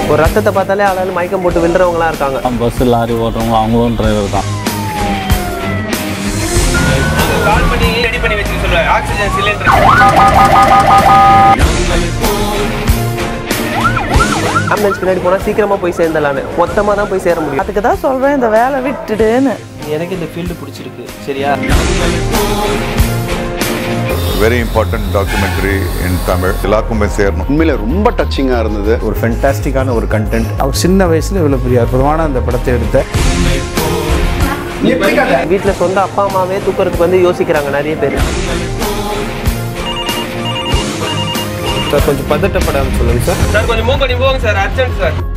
ஒரு ரத்தத்தை பார்த்தாலே ஆளாலும் மயக்கம் போட்டு விழுறவங்களாம் இருக்காங்க பஸ் லாரி ஓட்டுறவங்க அவங்களும் டிரைவர் தான் கால் பண்ணி ரெடி பண்ணி வச்சுக்க சொல்லுவாங்க ஆக்சிஜன் சிலிண்டர் ஆம்புலன்ஸ் பின்னாடி போனால் சீக்கிரமாக போய் சேர்ந்தலான்னு மொத்தமாக தான் போய் சேர முடியும் அதுக்கு தான் சொல்கிறேன் இந்த வேலை விட்டுடுன்னு எனக்கு இந்த ஃபீல்டு பிடிச்சிருக்கு சரியா very important documentary in Tamil எல்லாருக்கும் போய் சேரணும் உண்மையில ரொம்ப டச்சிங்காக இருந்தது ஒரு ஃபென்டாஸ்டிக்கான ஒரு கண்டென்ட் அவர் சின்ன வயசுல இவ்வளோ பெரிய அற்புதமான அந்த படத்தை எடுத்த வீட்டில் சொந்த அப்பா அம்மாவே தூக்குறதுக்கு வந்து யோசிக்கிறாங்க நிறைய பேர் சார் கொஞ்சம் பதட்டப்படாமல் சொல்லுங்க சார் சார் கொஞ்சம் மூவ் பண்ணி போங்க சார் அர்ஜென்ட் சார்